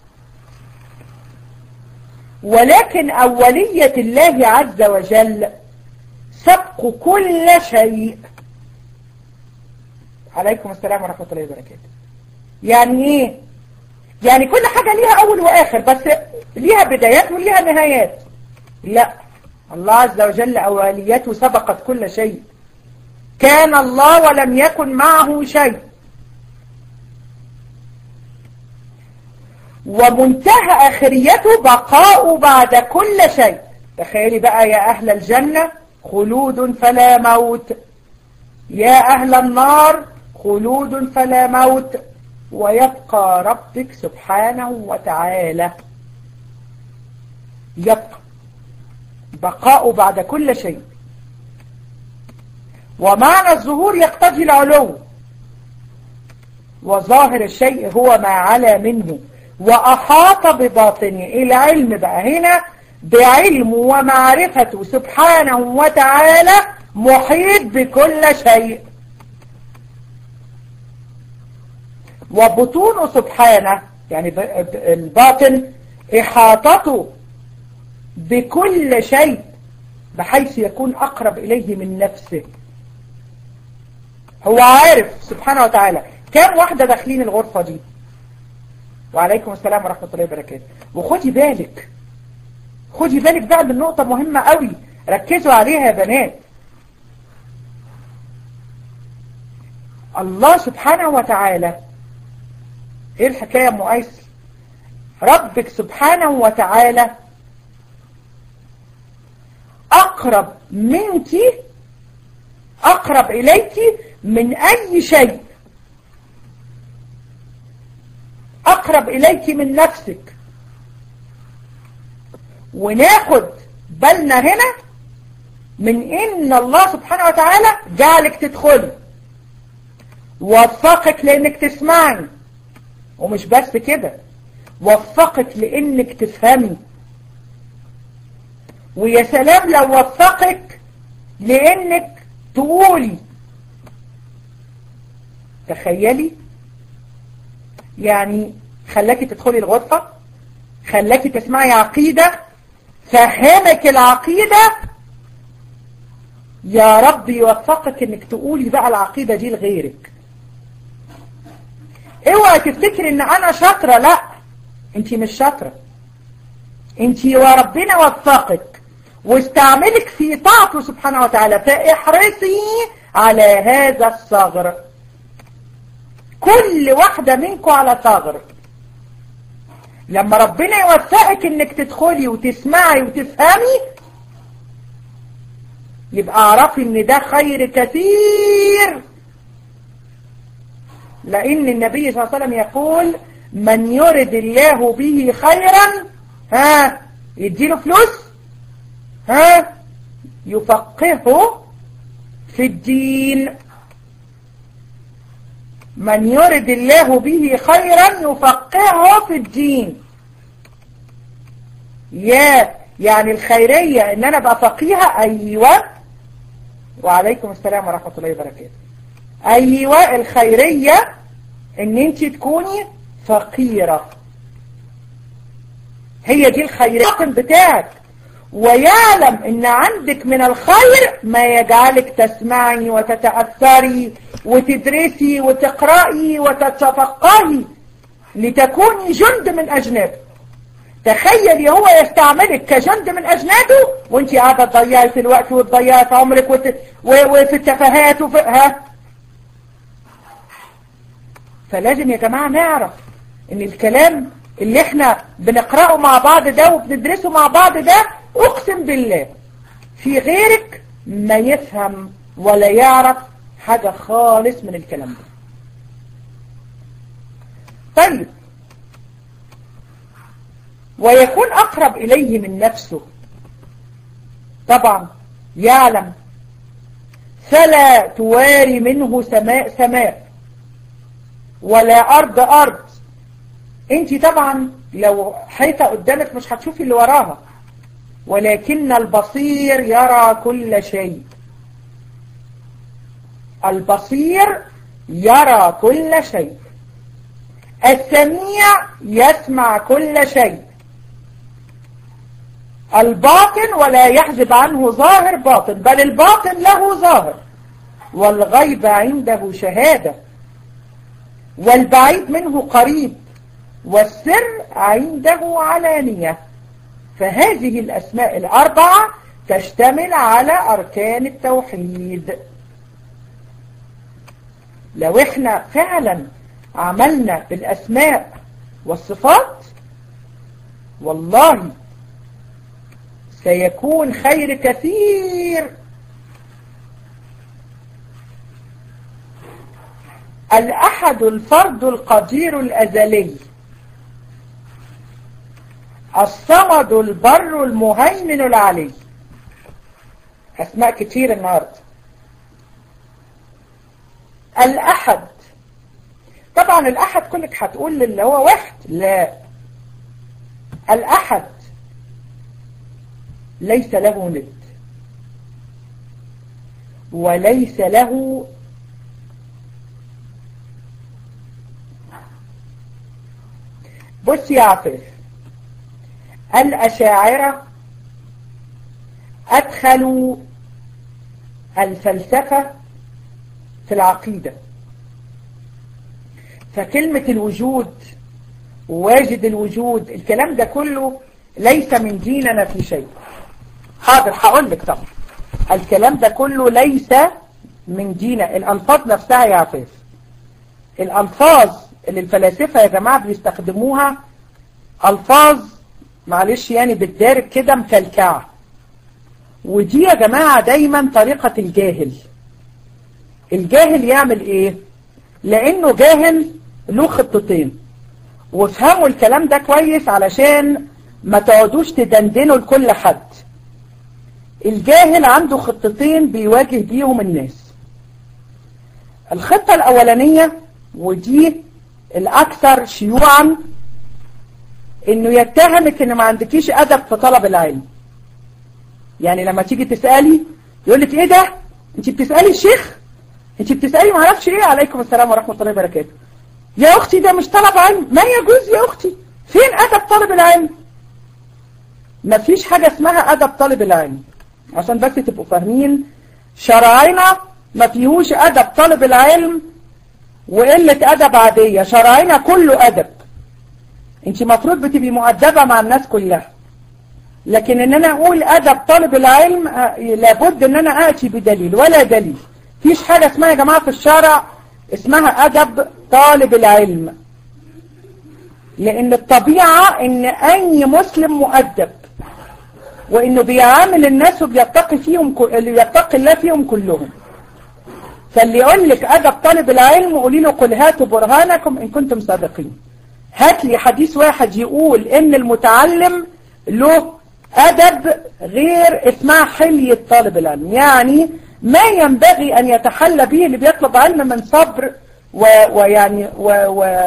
ولكن أولية الله عز وجل سبق كل شيء عليكم السلام ورحمة الله وبركاته يعني ايه يعني كل حاجة ليها اول واخر بس ليها بدايات وليها نهايات لا الله عز وجل اوليته سبقت كل شيء كان الله ولم يكن معه شيء ومنتهى اخريته بقاء بعد كل شيء تخيلي بقى يا اهل الجنة خلود فلا موت يا أهل النار خلود فلا موت ويبقى ربك سبحانه وتعالى يبقى بقاء بعد كل شيء ومعنى الظهور يقتضي العلو وظاهر الشيء هو ما علا منه وأحاط بباطنه العلم بقى هنا بعلم ومعرفته سبحانه وتعالى محيط بكل شيء وبطونه سبحانه يعني الباطن إحاطته بكل شيء بحيث يكون أقرب إليه من نفسه هو عارف سبحانه وتعالى كم واحدة داخلين الغرفة دي وعليكم السلام ورحمة الله وبركاته وخدي بالك خدي بالك بقى من نقطة مهمة قوي ركزوا عليها يا بنات الله سبحانه وتعالى ايه الحكاية ام ايسر ربك سبحانه وتعالى اقرب منك اقرب اليك من اي شيء اقرب اليك من نفسك وناخد بالنا هنا من ان الله سبحانه وتعالى جعلك تدخلي وفقك لانك تسمعني ومش بس كده وفقك لانك تفهمي ويا سلام لو وفقك لانك تقولي تخيلي يعني خلاكي تدخلي الغرفة خلاكي تسمعي عقيدة فهمك العقيدة يا رب يوفقك انك تقولي بقى العقيدة دي لغيرك اوعى تفتكري ان انا شاطرة لا انت مش شاطرة انت وربنا وفقك واستعملك في طاعته سبحانه وتعالى فاحرصي على هذا الصغر كل واحدة منكم على ثغر لما ربنا يوفقك انك تدخلي وتسمعي وتفهمي يبقى اعرفي ان ده خير كثير لان النبي صلى الله عليه وسلم يقول من يرد الله به خيرا ها يديله فلوس ها يفقهه في الدين من يرد الله به خيرا يفقهه في الدين يا يعني الخيرية ان انا ابقى فقيهة ايوه وعليكم السلام ورحمة الله وبركاته ايوه الخيرية ان انت تكوني فقيرة هي دي الخيرية بتاعك ويعلم ان عندك من الخير ما يجعلك تسمعي وتتأثري وتدرسي وتقرأي وتتفقهي لتكوني جند من أجناده تخيلي هو يستعملك كجند من أجناده وانت قاعدة تضيعي في الوقت وتضيعي في عمرك وت... وفي التفاهات وفي ها فلازم يا جماعة نعرف ان الكلام اللي احنا بنقرأه مع بعض ده وبندرسه مع بعض ده اقسم بالله في غيرك ما يفهم ولا يعرف حاجة خالص من الكلام ده طيب ويكون أقرب إليه من نفسه طبعا يعلم فلا تواري منه سماء سماء ولا أرض أرض انت طبعا لو حيطة قدامك مش هتشوفي اللي وراها ولكن البصير يرى كل شيء البصير يرى كل شيء السميع يسمع كل شيء الباطن ولا يحجب عنه ظاهر باطن بل الباطن له ظاهر والغيب عنده شهادة والبعيد منه قريب والسر عنده علانية فهذه الأسماء الأربعة تشتمل على أركان التوحيد لو احنا فعلا عملنا بالأسماء والصفات والله سيكون خير كثير الأحد الفرد القدير الأزلي الصمد البر المهيمن العلي أسماء كتير النهاردة الأحد طبعا الأحد كلك هتقول اللي هو واحد لا الأحد ليس له ند وليس له بص يا عفيف الأشاعرة أدخلوا الفلسفة في العقيدة فكلمة الوجود واجد الوجود الكلام ده كله ليس من ديننا في شيء حاضر هقول لك طبعا الكلام ده كله ليس من ديننا الألفاظ نفسها يا عفاف الألفاظ اللي الفلاسفة يا جماعة بيستخدموها ألفاظ معلش يعني بالدارج كده مكلكعة ودي يا جماعة دايما طريقة الجاهل الجاهل يعمل ايه لانه جاهل له خطتين وافهموا الكلام ده كويس علشان ما تقعدوش تدندنوا لكل حد الجاهل عنده خطتين بيواجه بيهم الناس الخطة الأولانية ودي الأكثر شيوعا إنه يتهمك إن ما عندكيش أدب في طلب العلم يعني لما تيجي تسألي يقول لك إيه ده؟ أنت بتسألي الشيخ؟ أنت بتسألي ما اعرفش إيه؟ عليكم السلام ورحمة الله وبركاته يا أختي ده مش طلب علم ما يجوز يا أختي فين أدب طالب العلم؟ ما فيش حاجة اسمها أدب طالب العلم عشان بس تبقوا فاهمين شرعنا ما فيهوش أدب طالب العلم وقلة أدب عادية شرعنا كله أدب انت مفروض بتبقي مؤدبة مع الناس كلها لكن ان انا اقول ادب طالب العلم لابد ان انا اتي بدليل ولا دليل فيش حاجة اسمها يا جماعة في الشارع اسمها ادب طالب العلم لان الطبيعة ان اي مسلم مؤدب وانه بيعامل الناس وبيتقي فيهم اللي يتقي الله فيهم كلهم فاللي يقول لك ادب طالب العلم قولي له قل هاتوا برهانكم ان كنتم صادقين هات لي حديث واحد يقول ان المتعلم له ادب غير اسمها حلية طالب العلم يعني ما ينبغي ان يتحلى به اللي بيطلب علم من صبر ويعني و, و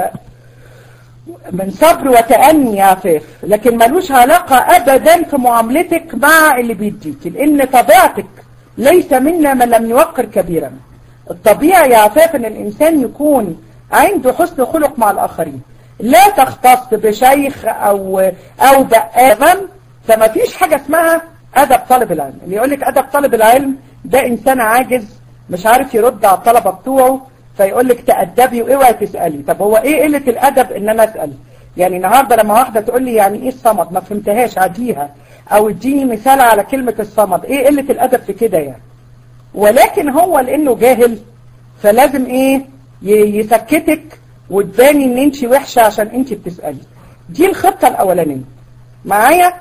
من صبر وتأني يا عفاف لكن ملوش علاقة ابدا في معاملتك مع اللي بيديك لان طبيعتك ليس منا من لم يوقر كبيرا الطبيعي يا عفاف ان الانسان يكون عنده حسن خلق مع الاخرين لا تختص بشيخ او او بآدم فما فيش حاجة اسمها ادب طالب العلم اللي يقول لك ادب طالب العلم ده انسان عاجز مش عارف يرد على الطلبة بتوعه فيقول لك تأدبي واوعي تسألي طب هو ايه قلة الادب ان انا اسأل يعني النهاردة لما واحدة تقول لي يعني ايه الصمد ما فهمتهاش عديها او اديني مثال على كلمة الصمد ايه قلة الادب في كده يعني ولكن هو لانه جاهل فلازم ايه يسكتك وتباني ان انت وحشة عشان انت بتسألي دي الخطة الاولانية معايا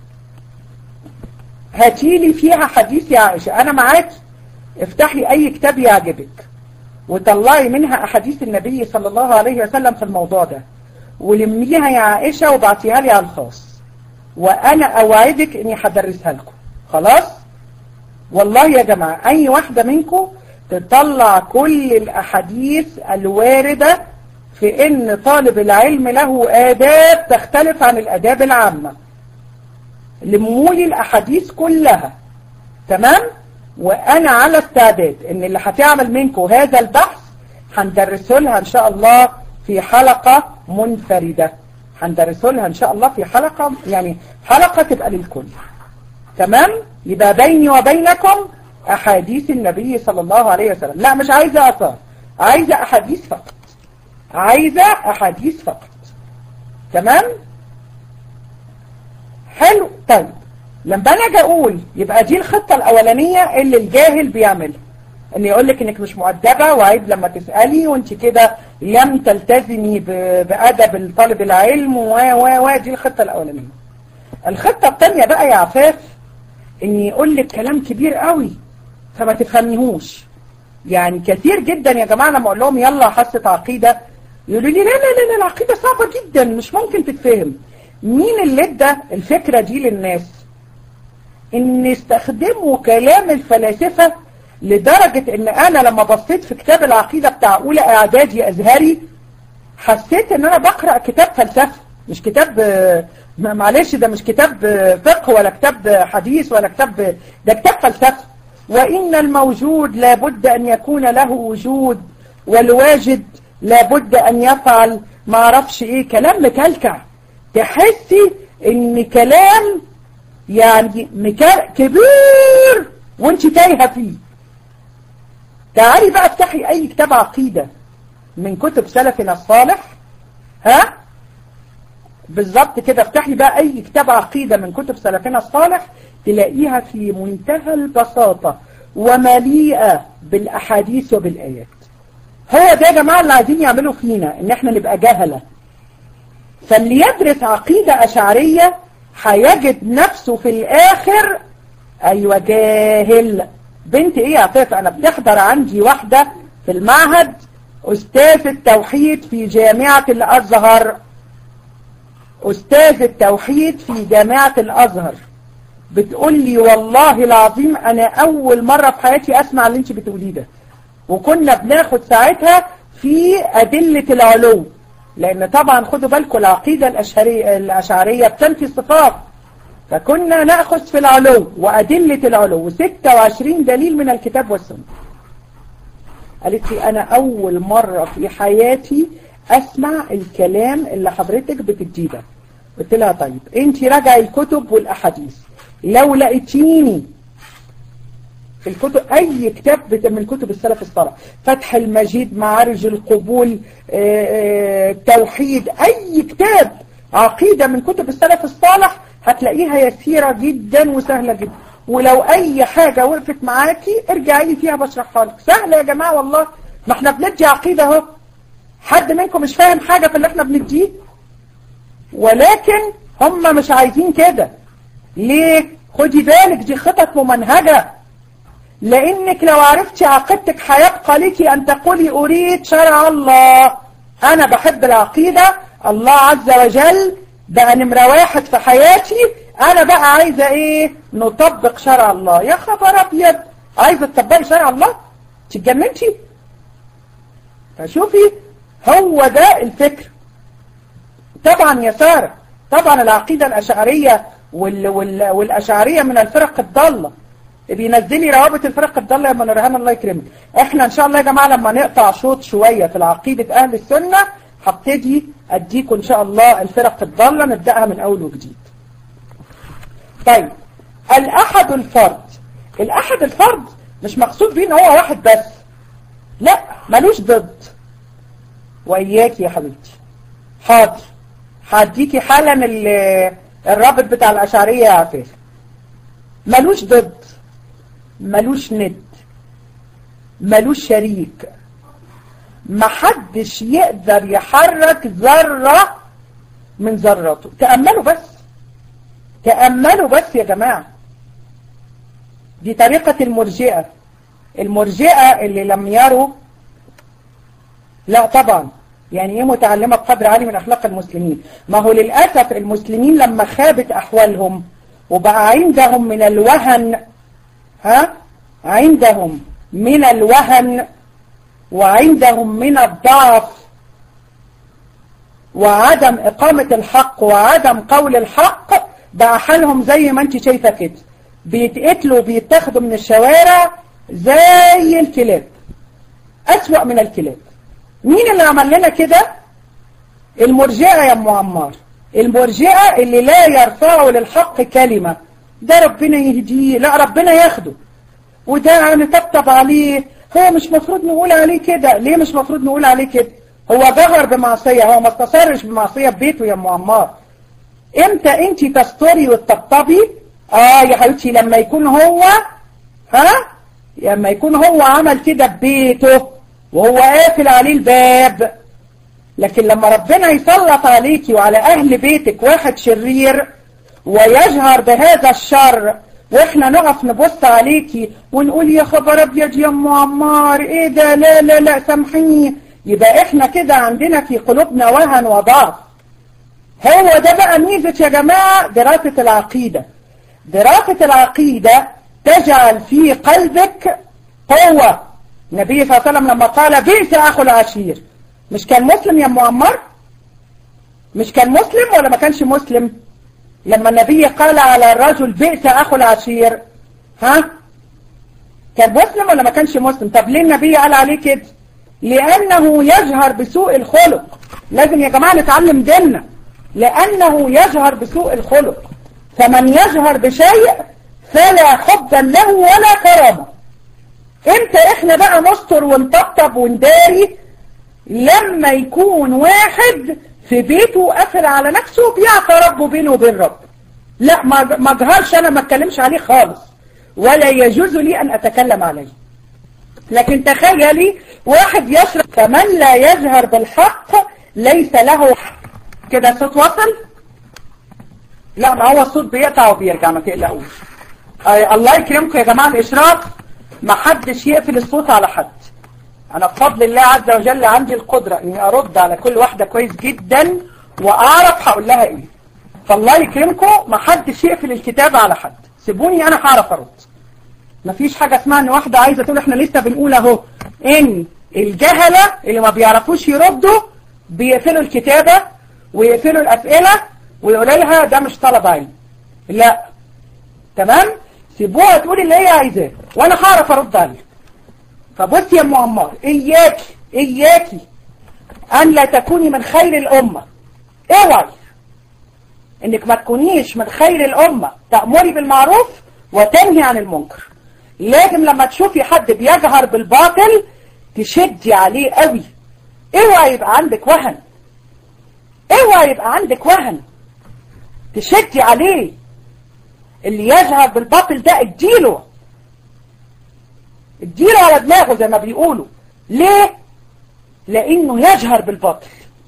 هاتيلي فيها حديث يا عائشة انا معاك افتحي اي كتاب يعجبك وطلعي منها احاديث النبي صلى الله عليه وسلم في الموضوع ده ولميها يا عائشة وبعتيها لي على الخاص وانا اوعدك اني هدرسها لكم خلاص والله يا جماعة اي واحدة منكم تطلع كل الاحاديث الواردة في ان طالب العلم له آداب تختلف عن الآداب العامة لمولي الأحاديث كلها تمام وأنا على استعداد ان اللي هتعمل منكم هذا البحث هندرسه لها ان شاء الله في حلقة منفردة هندرسه لها ان شاء الله في حلقة يعني حلقة تبقى للكل تمام يبقى بيني وبينكم أحاديث النبي صلى الله عليه وسلم لا مش عايزة أثار عايزة أحاديث فقط عايزة أحاديث فقط تمام حلو طيب لما انا اجي اقول يبقى دي الخطة الاولانية اللي الجاهل بيعملها ان يقول لك انك مش مؤدبة وعيب لما تسألي وانت كده لم تلتزمي بأدب طالب العلم و و و دي الخطة الاولانية الخطة الثانية بقى يا عفاف ان يقول لك كلام كبير قوي فما تفهميهوش يعني كثير جدا يا جماعة لما اقول لهم يلا حصة عقيدة يقولوا لي لا لا لا, لا العقيدة صعبة جدا مش ممكن تتفهم مين اللي ادى الفكرة دي للناس ان استخدموا كلام الفلاسفة لدرجة ان انا لما بصيت في كتاب العقيدة بتاع اولى اعدادي ازهري حسيت ان انا بقرأ كتاب فلسفة مش كتاب معلش ده مش كتاب فقه ولا كتاب حديث ولا كتاب ده كتاب فلسفة وإن الموجود لابد أن يكون له وجود والواجد لابد أن يفعل ما عرفش إيه كلام مكلكع تحسي إن كلام يعني مكان كبير وانت تايهة فيه تعالي بقى افتحي اي كتاب عقيدة من كتب سلفنا الصالح ها بالظبط كده افتحي بقى اي كتاب عقيدة من كتب سلفنا الصالح تلاقيها في منتهى البساطة ومليئة بالاحاديث وبالايات هو ده يا جماعة اللي عايزين يعملوا فينا ان احنا نبقى جهلة فاللي يدرس عقيدة اشعرية هيجد نفسه في الاخر ايوه جاهل بنت ايه يا عطيف انا بتحضر عندي واحدة في المعهد استاذ التوحيد في جامعة الازهر استاذ التوحيد في جامعة الازهر بتقول لي والله العظيم انا اول مرة في حياتي اسمع اللي انت بتقوليه ده وكنا بناخد ساعتها في ادلة العلو لان طبعا خدوا بالكم العقيدة الاشعرية, الاشعرية بتنفي الصفات فكنا نأخذ في العلو وأدلة العلو 26 دليل من الكتاب والسنة قالت لي أنا أول مرة في حياتي أسمع الكلام اللي حضرتك بتديه ده قلت لها طيب انت راجعي الكتب والأحاديث لو لقيتيني في الكتب أي كتاب من كتب السلف الصالح فتح المجيد معارج القبول اه اه توحيد أي كتاب عقيدة من كتب السلف الصالح هتلاقيها يسيرة جدا وسهلة جدا ولو اي حاجة وقفت معاكي ارجعي لي فيها بشرحها لك سهلة يا جماعة والله ما احنا بندي عقيدة اهو حد منكم مش فاهم حاجة في اللي احنا بنديه ولكن هم مش عايزين كده ليه خدي بالك دي خطط ممنهجة لانك لو عرفتي عقيدتك هيبقى ليكي ان تقولي اريد شرع الله انا بحب العقيدة الله عز وجل بقى نمرة واحد في حياتي انا بقى عايزة ايه نطبق شرع الله يا خبر ابيض عايزة تطبقي شرع الله تتجننتي فشوفي هو ده الفكر طبعا يا سارة طبعا العقيدة الاشعرية وال وال والاشعرية من الفرق الضالة بينزلي روابط الفرق الضالة يا منورهان الله يكرمك احنا ان شاء الله يا جماعة لما نقطع شوط شوية في العقيدة اهل السنة هبتدي اديكم ان شاء الله الفرق الضالة نبدأها من اول وجديد طيب الاحد الفرد الاحد الفرد مش مقصود بيه ان هو واحد بس لا ملوش ضد وإياك يا حبيبتي حاضر هديكي حالا الرابط بتاع الأشعرية يا عفيف ملوش ضد ملوش ند ملوش شريك محدش يقدر يحرك ذرة من ذراته تأملوا بس تأملوا بس يا جماعة دي طريقة المرجئة المرجئة اللي لم يروا لا طبعا يعني ايه متعلمة بقدر عالي من اخلاق المسلمين ما هو للأسف المسلمين لما خابت احوالهم وبقى عندهم من الوهن ها عندهم من الوهن وعندهم من الضعف وعدم إقامة الحق وعدم قول الحق بقى حالهم زي ما انت شايفة كده بيتقتلوا وبيتاخدوا من الشوارع زي الكلاب أسوأ من الكلاب مين اللي عمل لنا كده المرجئة يا ام عمار المرجئة اللي لا يرفعوا للحق كلمة ده ربنا يهديه لا ربنا ياخده وده نطبطب عليه هو مش مفروض نقول عليه كده ليه مش مفروض نقول عليه كده هو جهر بمعصية هو ما استصرش بمعصية في بيته يا ام عمار امتى انت تستوري وتطبطبي اه يا حبيبتي لما يكون هو ها لما يكون هو عمل كده ببيته وهو قافل عليه الباب لكن لما ربنا يسلط عليكي وعلى اهل بيتك واحد شرير ويجهر بهذا الشر واحنا نقف نبص عليكي ونقول يا خبر ابيض يا ام عمار ايه ده لا لا لا سامحيني يبقى احنا كده عندنا في قلوبنا وهن وضعف هو ده بقى ميزة يا جماعة دراسة العقيدة دراسة العقيدة تجعل في قلبك قوة النبي صلى الله عليه وسلم لما قال بئس أخو العشير مش كان مسلم يا معمر مش كان مسلم ولا ما كانش مسلم لما النبي قال على الرجل بئس أخو العشير ها كان مسلم ولا ما كانش مسلم طب ليه النبي قال عليه كده لأنه يجهر بسوء الخلق لازم يا جماعة نتعلم ديننا لأنه يجهر بسوء الخلق فمن يجهر بشيء فلا حبا له ولا كرامة امتى احنا بقى نستر ونطبطب ونداري لما يكون واحد في بيته قافل على نفسه بيعطى ربه بينه وبين رب لا ما اجهرش انا ما اتكلمش عليه خالص ولا يجوز لي ان اتكلم عليه لكن تخيلي واحد يشرب فمن لا يجهر بالحق ليس له كده صوت وصل لا ما هو الصوت بيقطع وبيرجع ما تقلقوش آه الله يكرمكم يا جماعة الإشراف ما حدش يقفل الصوت على حد أنا بفضل الله عز وجل عندي القدرة إني أرد على كل واحدة كويس جدا وأعرف هقول لها إيه فالله يكرمكم ما حدش يقفل الكتاب على حد سيبوني أنا هعرف أرد مفيش حاجة اسمها إن واحدة عايزة تقول إحنا لسه بنقول أهو إن الجهلة اللي ما بيعرفوش يردوا بيقفلوا الكتابة ويقفلوا الأسئلة ويقولوا لها ده مش طلب علم لا تمام سيبوها تقول اللي هي عايزاه وانا هعرف ارد عليها فبصي يا ام عمار اياكي اياكي ان لا تكوني من خير الامه اوعي انك ما تكونيش من خير الامه تامري بالمعروف وتنهي عن المنكر لازم لما تشوفي حد بيجهر بالباطل تشدي عليه قوي اوعي يبقى عندك وهن اوعي يبقى عندك وهن تشدي عليه اللي يجهر بالباطل ده اديله اديله على دماغه زي ما بيقولوا ليه لانه يجهر بالباطل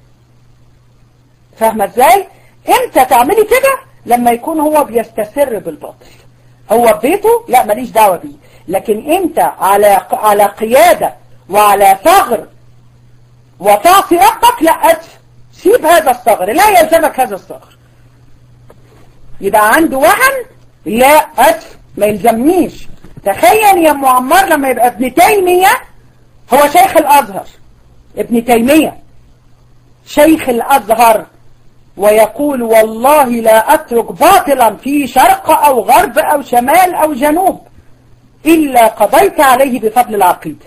فاهمه ازاي امتى تعملي كده لما يكون هو بيستسر بالباطل هو بيته لا ماليش دعوه بيه لكن انت على على قياده وعلى ثغر وتعصي ربك لا اسف سيب هذا الثغر لا يلزمك هذا الثغر يبقى عنده وهن لا أسف ما يلزمنيش تخيل يا ام عمار لما يبقى ابن تيمية هو شيخ الأزهر ابن تيمية شيخ الأزهر ويقول والله لا أترك باطلا في شرق أو غرب أو شمال أو جنوب إلا قضيت عليه بفضل العقيدة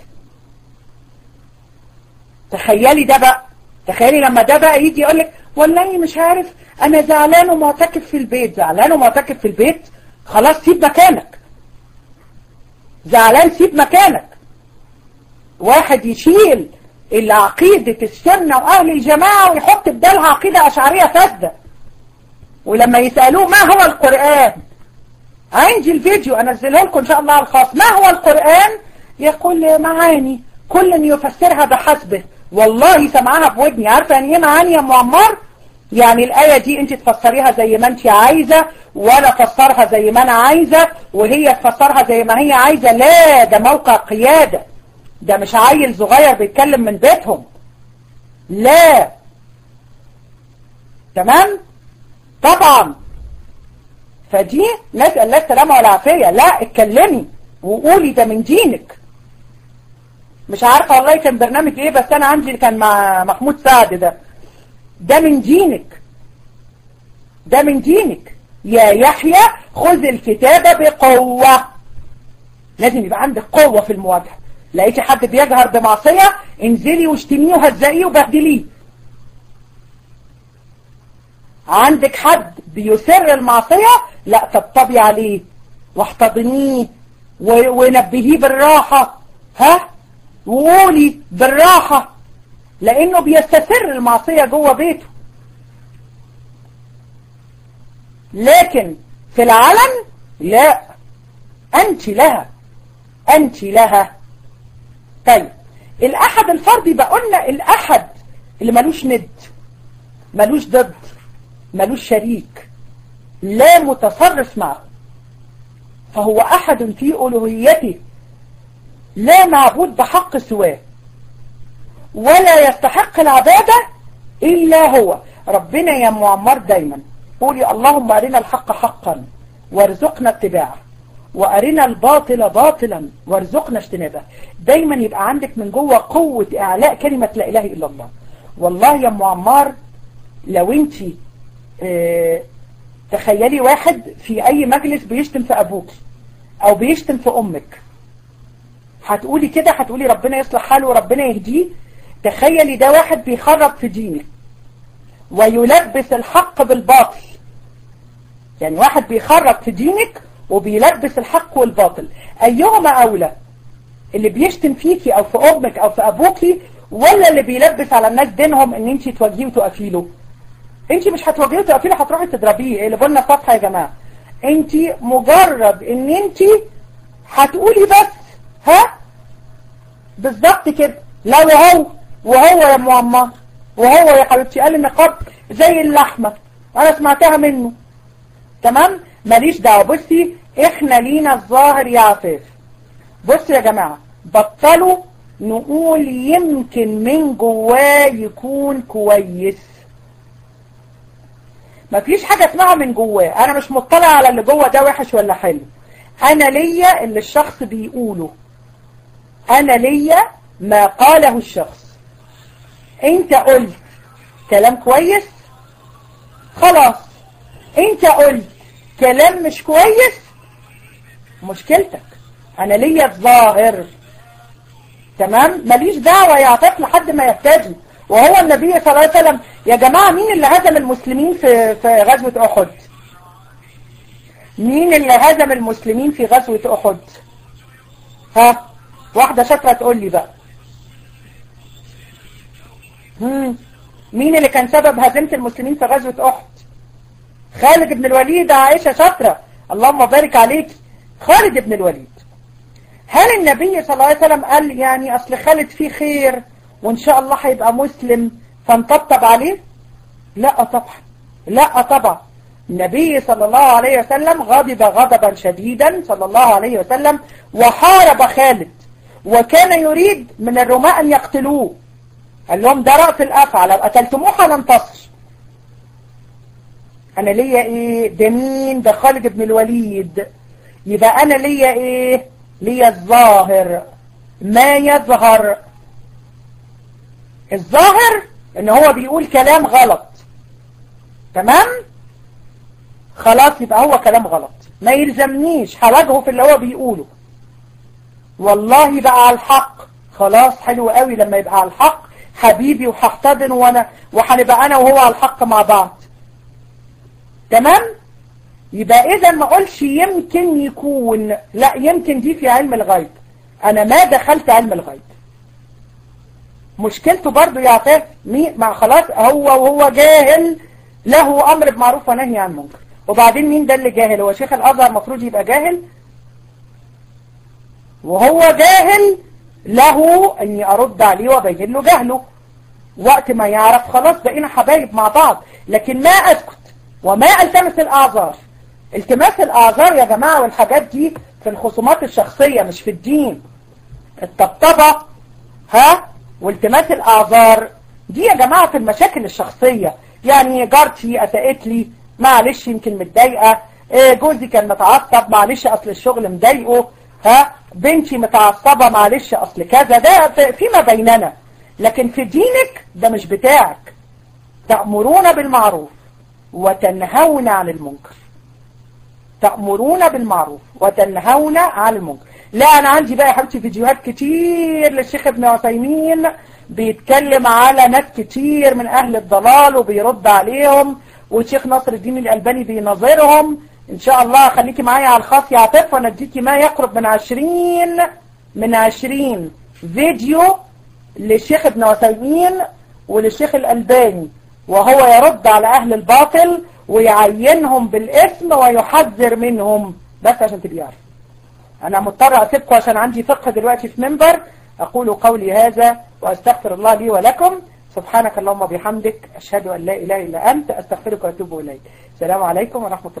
تخيلي ده بقى تخيلي لما ده بقى يجي يقول لك والله مش عارف انا زعلان ومعتكف في البيت زعلان ومعتكف في البيت خلاص سيب مكانك زعلان سيب مكانك واحد يشيل العقيدة السنة واهل الجماعة ويحط بدالها عقيدة اشعرية فاسدة ولما يسألوه ما هو القرآن عندي الفيديو انزله لكم ان شاء الله على الخاص ما هو القرآن يقول معاني كل يفسرها بحسبه والله سمعها بودني عارفه يعني ايه معاني يا معمر يعني الآية دي انت تفسريها زي ما انت عايزة ولا تفسرها زي ما انا عايزة وهي تفسرها زي ما هي عايزة لا ده موقع قيادة ده مش عيل صغير بيتكلم من بيتهم لا تمام طبعا فدي نسأل الله السلامة والعافية لا اتكلمي وقولي ده من دينك مش عارفة والله كان برنامج ايه بس انا عندي كان مع محمود سعد ده ده من دينك ده من دينك يا يحيى خذ الكتابة بقوة لازم يبقى عندك قوة في المواجهة لقيتي حد بيجهر بمعصية انزلي واشتميه وهزقيه وبهدليه عندك حد بيسر المعصية لا طبطبي عليه واحتضنيه ونبهيه بالراحة ها وقولي بالراحة لانه بيستسر المعصية جوه بيته لكن في العلن لا انت لها انت لها طيب الاحد الفردي بقى قلنا الاحد اللي ملوش ند ملوش ضد ملوش شريك لا متصرف معه فهو احد في الوهيته لا معبود بحق سواه ولا يستحق العبادة إلا هو ربنا يا معمر دايما قولي اللهم أرنا الحق حقا وارزقنا اتباعه وأرنا الباطل باطلا وارزقنا اجتنابه دايما يبقى عندك من جوه قوة إعلاء كلمة لا إله إلا الله والله يا معمر لو انت اه تخيلي واحد في أي مجلس بيشتم في أبوك أو بيشتم في أمك هتقولي كده هتقولي ربنا يصلح حاله وربنا يهديه تخيلي ده واحد بيخرب في دينك ويلبس الحق بالباطل يعني واحد بيخرج في دينك وبيلبس الحق والباطل أيهما أولى اللي بيشتم فيكي أو في أمك أو في أبوكي ولا اللي بيلبس على الناس دينهم ان انت تواجهيه وتقفي له انت مش هتواجهيه وتقفي له هتروحي تضربيه اللي قلنا فتحه يا جماعه انت مجرد ان انت هتقولي بس ها بالظبط كده لا وهو وهو يا معمر وهو يا حبيبتي قال النقاب زي اللحمه انا سمعتها منه تمام ماليش دعوه بصي احنا لينا الظاهر يا عفاف بصوا يا جماعه بطلوا نقول يمكن من جواه يكون كويس مفيش حاجة اسمها من جواه انا مش مطلع على اللي جوه ده وحش ولا حلو انا ليا اللي الشخص بيقوله انا ليا ما قاله الشخص انت قلت كلام كويس خلاص انت قلت كلام مش كويس مشكلتك انا ليا الظاهر تمام ماليش دعوة يا عطاف لحد ما يبتدي وهو النبي صلى الله عليه وسلم يا جماعة مين اللي هزم المسلمين في في غزوة أحد مين اللي هزم المسلمين في غزوة أحد ها واحدة شاطرة تقول لي بقى مم. مين اللي كان سبب هزيمة المسلمين في غزوة أحد خالد بن الوليد عائشة شاطرة اللهم بارك عليك خالد بن الوليد هل النبي صلى الله عليه وسلم قال يعني أصل خالد فيه خير وإن شاء الله هيبقى مسلم فنطبطب عليه لا طبعا لا طبعا النبي صلى الله عليه وسلم غضب غضبا شديدا صلى الله عليه وسلم وحارب خالد وكان يريد من الرماء أن يقتلوه قال لهم ده رأس الأفعى لو قتلتموه هننتصر أنا ليا إيه ده مين ده خالد بن الوليد يبقى أنا ليا إيه ليا الظاهر ما يظهر الظاهر ان هو بيقول كلام غلط تمام خلاص يبقى هو كلام غلط ما يلزمنيش هواجهه في اللي هو بيقوله والله بقى على الحق خلاص حلو قوي لما يبقى على الحق حبيبي وهحتضن وانا وهنبقى انا وهو على الحق مع بعض تمام يبقى اذا ما اقولش يمكن يكون لا يمكن دي في علم الغيب انا ما دخلت علم الغيب مشكلته برضو يا عفاف مع خلاص هو وهو جاهل له امر بمعروف ونهي عن منكر وبعدين مين ده اللي جاهل هو شيخ الازهر المفروض يبقى جاهل وهو جاهل له اني ارد عليه وابين له جهله وقت ما يعرف خلاص بقينا حبايب مع بعض لكن ما اسكت وما التمس الاعذار التماس الاعذار يا جماعة والحاجات دي في الخصومات الشخصية مش في الدين الطبطبة ها والتماس الاعذار دي يا جماعة في المشاكل الشخصية يعني جارتي اساءت لي معلش يمكن متضايقة جوزي كان متعصب معلش اصل الشغل مضايقه ها بنتي متعصبة معلش اصل كذا ده فيما بيننا لكن في دينك ده مش بتاعك تأمرون بالمعروف وتنهون عن المنكر تأمرون بالمعروف وتنهون عن المنكر لا انا عندي بقى يا حبيبتي فيديوهات كتير للشيخ ابن عثيمين بيتكلم على ناس كتير من اهل الضلال وبيرد عليهم والشيخ ناصر الدين الالباني بيناظرهم ان شاء الله خليكي معايا على الخاص يا عطف وانا اديكي ما يقرب من عشرين من عشرين فيديو للشيخ ابن عثيمين وللشيخ الالباني وهو يرد على اهل الباطل ويعينهم بالاسم ويحذر منهم بس عشان تبقي عارف انا مضطر اسيبكم عشان عندي فقه دلوقتي في منبر اقول قولي هذا واستغفر الله لي ولكم سبحانك اللهم وبحمدك اشهد ان لا اله الا انت استغفرك واتوب اليك السلام عليكم ورحمه الله